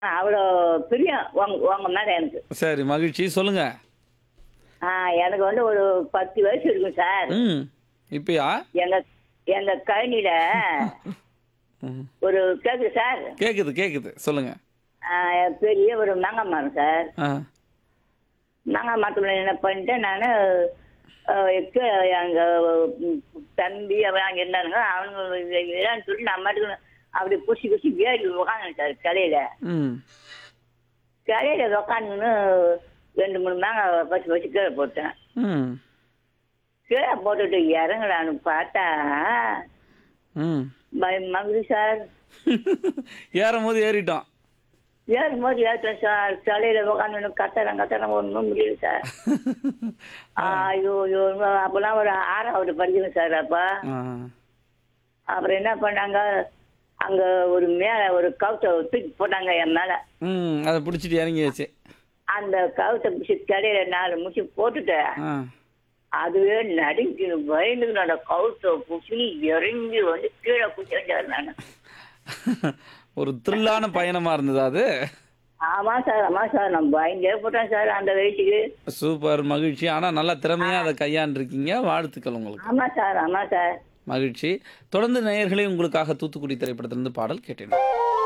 அவ்வளோ பிரியம் உங்க உங்க மேல எனக்கு சரி மகிழ்ச்சி சொல்லுங்க ஆ எனக்கு வந்து ஒரு பத்து வயசு இருக்கும் சார் ம் இப்பயா எங்க எங்க கழனியில ம். ஒரு கேக்குது சார் கேக்குது கேக்குது சொல்லுங்க ஆ, பெரிய ஒரு மாங்காய் மரம் சார் ஆ மாங்காய் மரத்துல என்ன பண்ணிட்டேன் நான் எங்க ம், தம்பி அவன் அங்கே இருந்தானுங்க அவனுங்க இதான்னு சொல்லி நான் மாட்டுக்கு அப்படி குசி குசி ஏறி உக்காந்து சார் கடையில ம் கடையில உக்காந்துன்னு ரெண்டு மூணு மாங்காய் பச்சு வச்சு கீழே போட்டேன் ம் கீழே போட்டுட்டு இறங்கலான்னு பார்த்தா ம் பயமாகுது சார் ஏறும் போது ஏறிட்டோம் ஏறும் போது ஏற்றேன் சார் தலையில உட்காந்து கத்தறேன் கத்தறேன் ஒன்றும் முடியல சார் ஐயோ ஐயோ அப்பெல்லாம் ஒரு ஆறாவது படிக்கணும் சார் அப்போ ஆ. அப்புறம் என்ன பண்ணாங்க அங்க ஒரு மேல ஒரு கவுத்தை தூக்கி போட்டாங்க என் மேல ம் அதை பிடிச்சிட்டு இறங்கியாச்சு அந்த கவுத்தை பிடிச்சி கடையில நாலு முடிச்சு போட்டுட்டு ஆ அதுவே நடுங்கி பயந்து அந்த கவுத்தை பிடிச்சி இறங்கி வந்து கீழே பிடிச்சி வச்சார் நான் ஒரு த்ரில்லான பயணமா இருந்தது அது ஆமா சார் ஆமா சார் நான் பயந்தே போட்டேன் சார் அந்த வயசுக்கு சூப்பர் மகிழ்ச்சி ஆனா நல்லா திறமையா அதை கையாண்டிருக்கீங்க வாழ்த்துக்கள் உங்களுக்கு ஆமா சார் ஆமா சார் மகிழ்ச்சி தொடர்ந்து நேயர்களே உங்களுக்காக தூத்துக்குடி திரைப்படத்திலிருந்து பாடல் கேட்டேன்